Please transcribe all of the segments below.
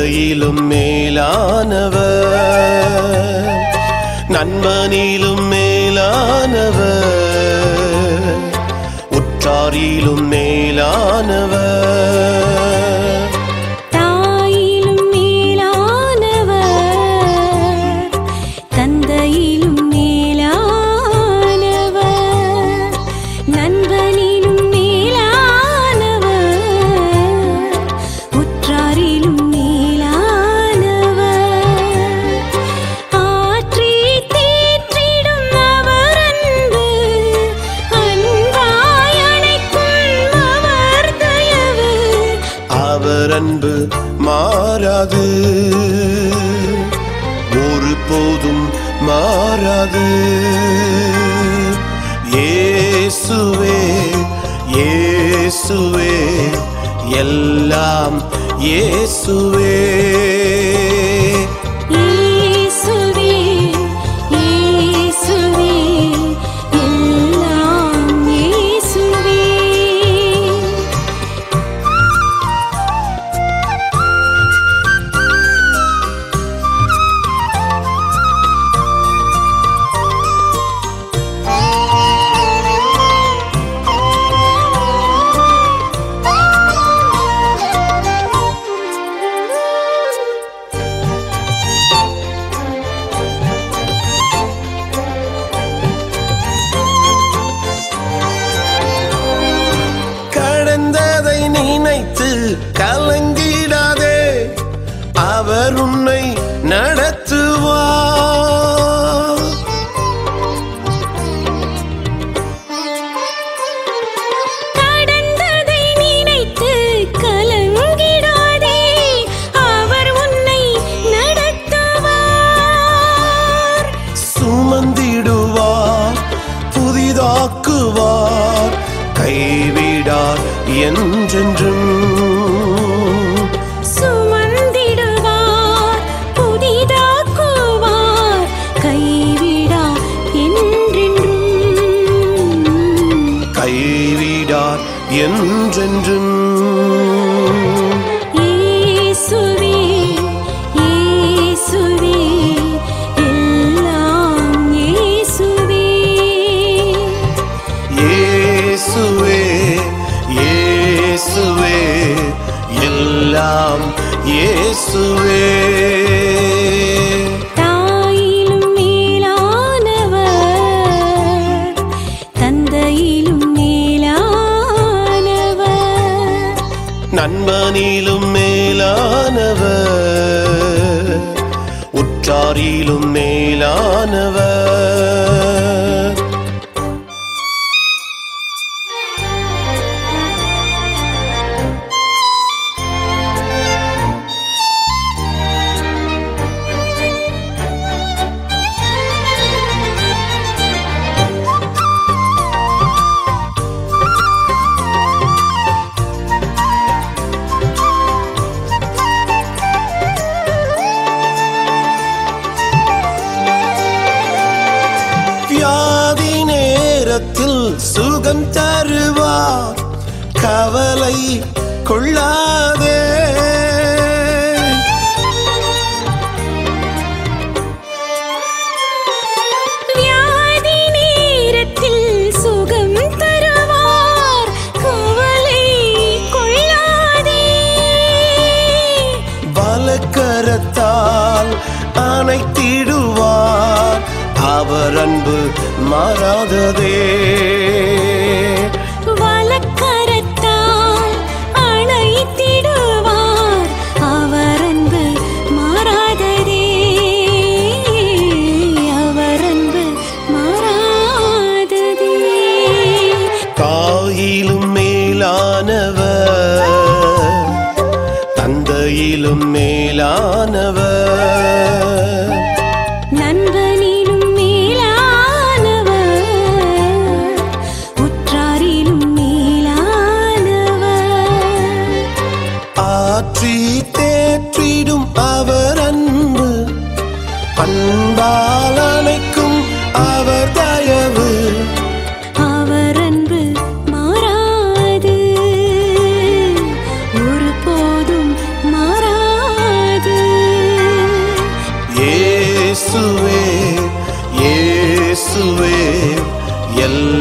தந்தையிலும் மேலானவர் நண்பனிலும் மேலானவர் உற்றாரிலும் மேலானவர் தாயிலும் மேலானவர் தந்தையிலும் மேலானவர் நண்பனிலும் மேலானவர் உற்றாரிலும் மேலானவர் ஆற்றி தேற்றிடும் அவர் அன்பு அன்பாய் அணைக்கும் அவர் தயவு அவர் அன்பு மாறாது ஒரு போதும் மாறாது இயேசுவே இயேசுவே எல்லாம் இயேசுவே இயேசுவே இயேசுவே எல்லாம் இயேசுவே கடந்ததை நினைத்து கலங்கிடாதே அவர் உன்னை நடத்துவார் கடந்ததை நினைத்து கலங்கிடாதே அவர் உன்னை நடத்துவார் சுமந்திடுவார் புதிதாக்குவார் கைவிடார் என்றென்றும் சுமந்திடுவார் புதிதாக்குவார் கைவிடா என்றென்றும் கைவிடார் என்றென்றும் இயேசுவே இயேசுவே எல்லாம் இயேசுவே இயேசுவே இயேசுவே எல்லாம் இயேசுவே தாயிலும் மேலானவர் தந்தையிலும் மேலானவர் நண்பனிலும் மேலானவர் உற்றாரிலும் மேலானவர் வியாதி நேரத்தில் சுகம் தருவார் கவலை கொள்ளாதே வியாதி நேரத்தில் சுகம் தருவார் கவலை கொள்ளாதே பலக்கரத்தால் அணைத்திடுவார் அவர் அன்பு மாறாததே வலக்கரத்தால் அணைத்திடுவார் அவர் அன்பு மாறாததே அவர் அன்பு மாறாததே தாயிலும் மேலானவர் தந்தையிலும் மேலானவர் நண்பனிலும் மேலானவர் உற்றாரிலும் மேலானவர் ஆற்றி தேற்றிடும் அவர் அன்பு அன்பால் அணைக்கும் அவர் தயவு அவர் அன்பு மாறாது ஒருபோதும் மாறாது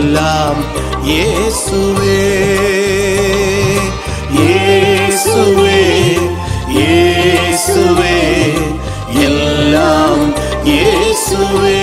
எல்லாம் இயேசுவே இயேசுவே இயேசுவே எல்லாம் இயேசுவே